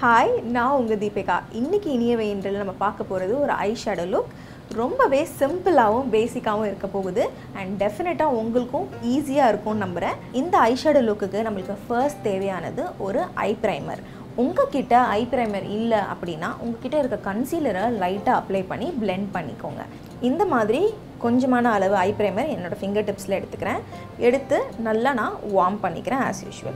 hi நான் உங்கள் தீபிகா இன்னைக்கு இனிய வெயின்றில் நம்ம பார்க்க போகிறது ஒரு ஐ ஷேடோ லுக் ரொம்பவே சிம்பிளாகவும் பேசிக்காகவும் இருக்க போகுது அண்ட் டெஃபினட்டாக உங்களுக்கும் ஈஸியாக இருக்கும்னு நம்புகிறேன் இந்த ஐ ஷேடோ லுக்குக்கு நம்மளுக்கு ஃபர்ஸ்ட் தேவையானது ஒரு ஐ ப்ரைமர் உங்ககிட்ட ஐ ப்ரைமர் இல்லை அப்படின்னா உங்ககிட்ட இருக்க கன்சீலரை லைட்டாக அப்ளை பண்ணி blend பண்ணிக்கோங்க இந்த மாதிரி கொஞ்சமான அளவு ஐ ப்ரைமர் என்னோடய ஃபிங்கர் டிப்ஸில் எடுத்துக்கிறேன் எடுத்து நல்லா நான் வார்ம் பண்ணிக்கிறேன் ஆஸ் யூஷுவல்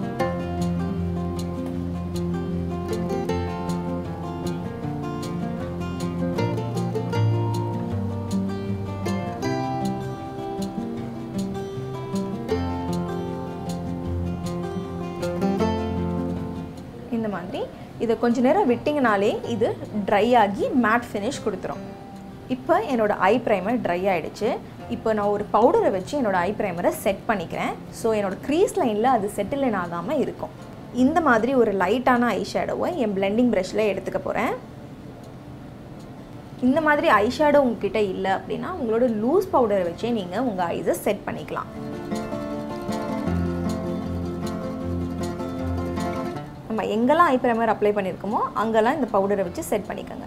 இந்த மாதிரி இதை கொஞ்ச நேரம் விட்டிங்கனாலே இது ட்ரை ஆகி மேட் ஃபினிஷ் கொடுத்துரும் இப்போ என்னோட ஐ ப்ரைமர் ட்ரை ஆகிடுச்சு இப்போ நான் ஒரு பவுடரை வச்சு என்னோட ஐ ப்ரைமரை செட் பண்ணிக்கிறேன் ஸோ என்னோட க்ரீஸ் லைனில் அது செட்டில் ஆகாமல் இருக்கும் இந்த மாதிரி ஒரு லைட்டான ஐ ஷேடோவை என் பிளெண்டிங் ப்ரஷில் எடுத்துக்க போகிறேன் இந்த மாதிரி ஐ ஷேடோ உங்ககிட்ட இல்லை அப்படின்னா உங்களோட லூஸ் பவுடரை வச்சே நீங்கள் உங்கள் ஐஸை செட் பண்ணிக்கலாம் நம்ம எங்கெல்லாம் ஐ ப்ரைமர் அப்ளை பண்ணியிருக்கோமோ அங்கெல்லாம் இந்த பவுடரை வச்சு செட் பண்ணிக்கோங்க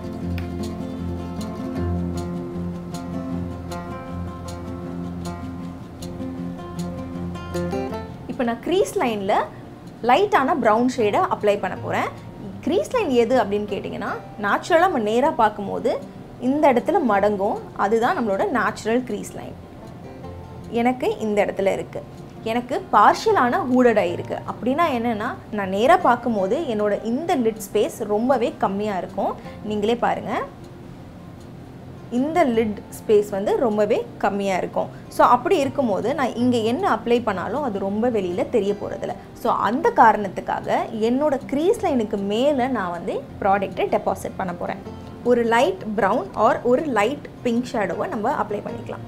இப்போ நான் க்ரீஸ் லைனில் லைட்டான ப்ரௌன் ஷேடை அப்ளை பண்ண போகிறேன் க்ரீஸ் லைன் எது அப்படின்னு கேட்டிங்கன்னா நேச்சுரலாக நம்ம நேராக பார்க்கும்போது இந்த இடத்துல மடங்கும் அதுதான் நம்மளோட நேச்சுரல் க்ரீஸ் லைன் எனக்கு இந்த இடத்துல இருக்குது எனக்கு பார்ஷியலான ஹூடட் ஐ இருக்குது அப்படின்னா என்னென்னா நான் நேராக பார்க்கும்போது என்னோட இந்த லிட் ஸ்பேஸ் ரொம்பவே கம்மியாக இருக்கும் நீங்களே பாருங்கள் இந்த லிட் ஸ்பேஸ் வந்து ரொம்பவே கம்மியாக இருக்கும் ஸோ அப்படி இருக்கும்போது நான் இங்கே என்ன அப்ளை பண்ணாலும் அது ரொம்ப வெளியில் தெரிய போகிறதில்ல ஸோ அந்த காரணத்துக்காக என்னோட க்ரீஸ் லைனுக்கு மேலே நான் வந்து ப்ராடக்ட்டை டெபாசிட் பண்ண போகிறேன் ஒரு லைட் ப்ரௌன் ஆர் ஒரு லைட் பிங்க் ஷேடோவை நம்ம அப்ளை பண்ணிக்கலாம்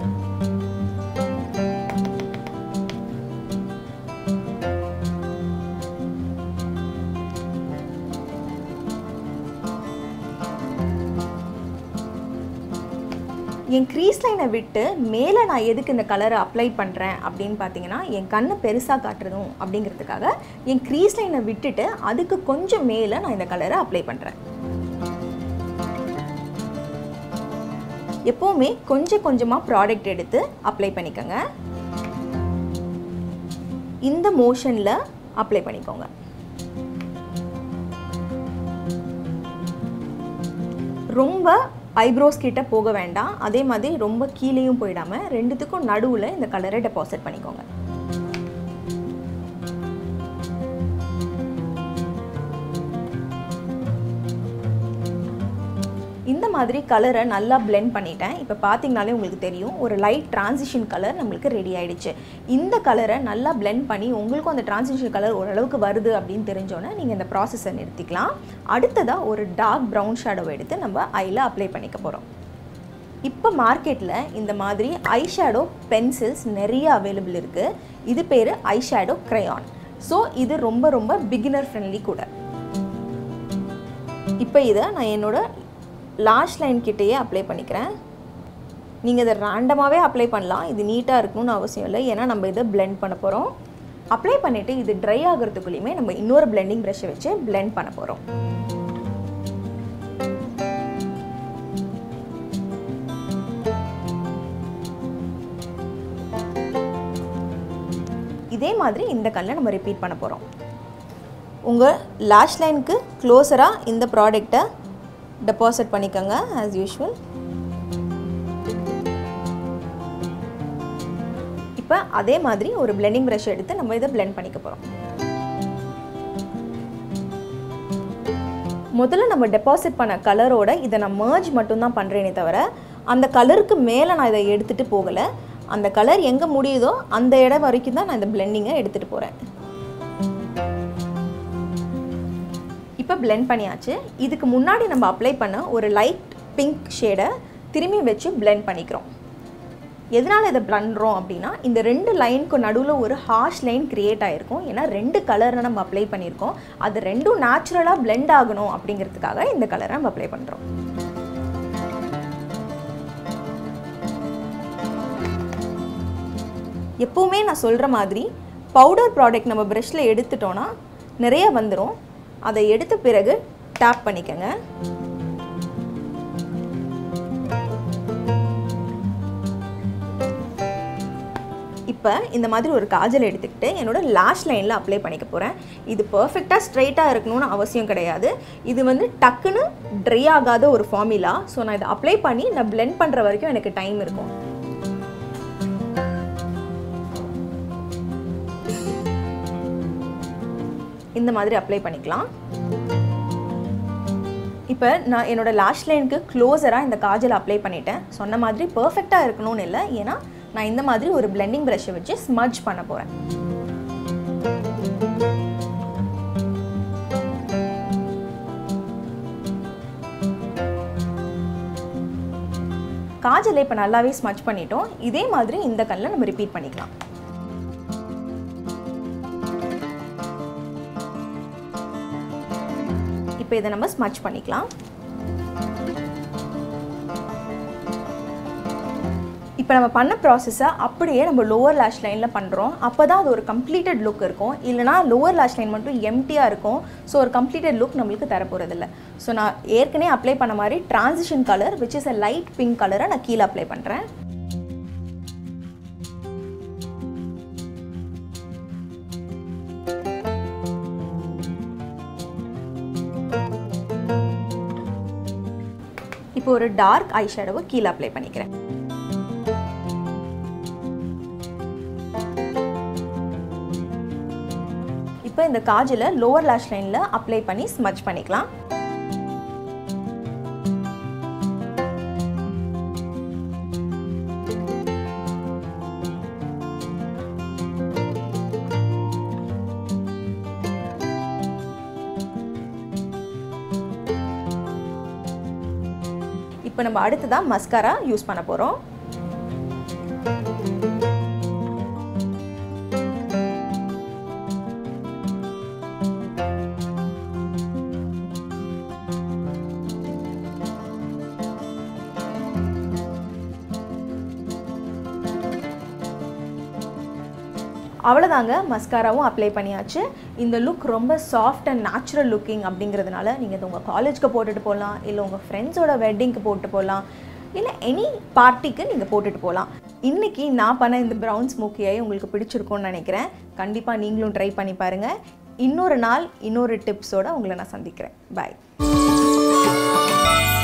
என் க்ரீஸ் லைனை விட்டு மேலே நான் எதுக்கு இந்த கலரை அப்ளை பண்ணுறேன் அப்படின்னு பார்த்தீங்கன்னா என் கண்ணை பெருசாக காட்டுறதும் அப்படிங்கிறதுக்காக என் க்ரீஸ் லைனை விட்டுட்டு அதுக்கு கொஞ்சம் மேலே நான் இந்த கலரை அப்ளை பண்ணுறேன் எப்போவுமே கொஞ்சம் கொஞ்சமாக ப்ராடக்ட் எடுத்து அப்ளை பண்ணிக்கோங்க இந்த மோஷனில் அப்ளை பண்ணிக்கோங்க ரொம்ப ஐப்ரோஸ் கிட்ட போக வேண்டாம் அதே மாதிரி ரொம்ப கீழேயும் போயிடாமல் ரெண்டுத்துக்கும் நடுவில் இந்த கலரை டெபாசிட் பண்ணிக்கோங்க இந்த மாதிரி கலரை நல்லா பிளெண்ட் பண்ணிட்டேன் இப்போ பார்த்தீங்கனாலே உங்களுக்கு தெரியும் ஒரு லைட் டிரான்சிஷன் கலர் நம்மளுக்கு ரெடி ஆயிடுச்சு இந்த கலரை நல்லா பிளெண்ட் பண்ணி உங்களுக்கும் அந்த டிரான்சிஷன் கலர் ஓரளவுக்கு வருது அப்படின்னு தெரிஞ்சோன்னே நீங்கள் இந்த ப்ராசஸை நிறுத்திக்கலாம் அடுத்ததாக ஒரு டார்க் ப்ரௌன் ஷேடோ எடுத்து நம்ம ஐயில் அப்ளை பண்ணிக்க போகிறோம் இப்போ மார்க்கெட்டில் இந்த மாதிரி ஐ ஷேடோ பென்சில்ஸ் நிறைய அவைலபிள் இருக்குது இது பேர் ஐ ஷேடோ க்ரையான் ஸோ இது ரொம்ப ரொம்ப பிகினர் ஃப்ரெண்ட்லி கூட இப்போ இதை நான் என்னோட லாஸ்ட் லைன் கிட்டேயே அப்ளை பண்ணிக்கிறேன் நீங்கள் இதை ரேண்டமாகவே அப்ளை பண்ணலாம் இது நீட்டாக இருக்கணும்னு அவசியம் இல்லை ஏன்னா நம்ம இதை பிளெண்ட் பண்ண போகிறோம் அப்ளை பண்ணிவிட்டு இது ட்ரை ஆகிறதுக்குள்ளேயுமே நம்ம இன்னொரு பிளெண்டிங் ப்ரஷ்ஷை வச்சு பிளெண்ட் பண்ண போகிறோம் இதே மாதிரி இந்த கல்லை நம்ம ரிப்பீட் பண்ண போகிறோம் உங்கள் லாஷ் லைனுக்கு க்ளோஸராக இந்த ப்ராடக்டை டெபாசிட் பண்ணிக்கோங்க ஆஸ் யூஷுவல் இப்போ அதே மாதிரி ஒரு பிளெண்டிங் ப்ரஷ் எடுத்து நம்ம இதை பிளெண்ட் பண்ணிக்க போகிறோம் முதல்ல நம்ம டெபாசிட் பண்ண கலரோட இதை நான் மர்ஜ் மட்டும்தான் பண்ணுறேனே தவிர அந்த கலருக்கு மேலே நான் இதை எடுத்துகிட்டு போகலை அந்த கலர் எங்கே முடியுதோ அந்த இடம் வரைக்கும் தான் நான் இந்த பிளெண்டிங்கை எடுத்துகிட்டு போகிறேன் இப்போ பிளெண்ட் பண்ணியாச்சு இதுக்கு முன்னாடி நம்ம அப்ளை பண்ண ஒரு லைட் பிங்க் ஷேடை திரும்பி வச்சு பிளெண்ட் பண்ணிக்கிறோம் எதனால் இதை பண்ணுறோம் அப்படின்னா இந்த ரெண்டு லைனுக்கு நடுவில் ஒரு ஹார்ஷ் லைன் க்ரியேட் ஆகிருக்கும் ஏன்னா ரெண்டு கலரை நம்ம அப்ளை பண்ணியிருக்கோம் அது ரெண்டும் நேச்சுரலாக பிளெண்ட் ஆகணும் அப்படிங்கிறதுக்காக இந்த கலரை நம்ம அப்ளை பண்ணுறோம் எப்போவுமே நான் சொல்கிற மாதிரி பவுடர் ப்ராடக்ட் நம்ம ப்ரஷ்ஷில் எடுத்துட்டோன்னா நிறைய வந்துடும் அதை எடுத்த பிறகு டேப் பண்ணிக்கங்க இப்போ இந்த மாதிரி ஒரு காஜல் எடுத்துக்கிட்டு என்னோட லாஷ் லைனில் அப்ளை பண்ணிக்க போகிறேன் இது பர்ஃபெக்டாக ஸ்ட்ரைட்டாக இருக்கணும்னு அவசியம் கிடையாது இது வந்து டக்குன்னு ட்ரை ஆகாத ஒரு ஃபார்முலா ஸோ நான் இதை அப்ளை பண்ணி நான் பிளெண்ட் பண்ணுற வரைக்கும் எனக்கு டைம் இருக்கும் இந்த மாதிரி அப்ளை பண்ணிக்கலாம் இப்போ நான் என்னோட லாஷ் லைனுக்கு க்ளோஸராக இந்த காஜல் அப்ளை பண்ணிட்டேன் சொன்ன மாதிரி பர்ஃபெக்டாக இருக்கணும்னு இல்லை ஏன்னா நான் இந்த மாதிரி ஒரு பிளெண்டிங் ப்ரஷ்ஷை வச்சு ஸ்மட்ச் பண்ண போகிறேன் காஜலை இப்போ நல்லாவே ஸ்மட்ச் பண்ணிட்டோம் இதே மாதிரி இந்த கல்லில் நம்ம ரிப்பீட் பண்ணிக்கலாம் இப்போ இதை நம்ம ஸ்மட்ச் பண்ணிக்கலாம் இப்போ நம்ம பண்ண ப்ராசஸை அப்படியே நம்ம லோவர் லேஷ் லைனில் பண்ணுறோம் அப்போ தான் அது ஒரு கம்ப்ளீட்டட் லுக் இருக்கும் இல்லைனா லோவர் லேஷ் லைன் மட்டும் எம்டியாக இருக்கும் ஸோ ஒரு கம்ப்ளீட்டட் லுக் நம்மளுக்கு தரப்போகிறதில்ல ஸோ நான் ஏற்கனவே அப்ளை பண்ண மாதிரி transition colour which is a light pink கலரை நான் கீழே அப்ளை பண்ணுறேன் இப்போ ஒரு டார்க் ஐ ஷேடோவை கீழே அப்ளை பண்ணிக்கிறேன் இப்போ இந்த காஜலை லோவர் லேஷ் லைனில் அப்ளை பண்ணி ஸ்மட்ச் பண்ணிக்கலாம் இப்போ நம்ம அடுத்ததாக மஸ்காரா யூஸ் பண்ண போகிறோம் அவ்வளோதாங்க மஸ்காராவும் அப்ளை பண்ணியாச்சு இந்த லுக் ரொம்ப சாஃப்ட் அண்ட் நேச்சுரல் லுக்கிங் அப்படிங்கிறதுனால நீங்கள் இது உங்கள் காலேஜ்க்கு போட்டுட்டு போகலாம் இல்லை உங்கள் ஃப்ரெண்ட்ஸோட வெட்டிங்க்கு போட்டு போகலாம் இல்லை எனி பார்ட்டிக்கு நீங்கள் போட்டுட்டு போகலாம் இன்றைக்கி நான் பண்ண இந்த ப்ரௌன் ஸ்மோக்கியை உங்களுக்கு பிடிச்சிருக்கும்னு நினைக்கிறேன் கண்டிப்பாக நீங்களும் ட்ரை பண்ணி பாருங்கள் இன்னொரு நாள் இன்னொரு டிப்ஸோட உங்களை நான் சந்திக்கிறேன் பாய்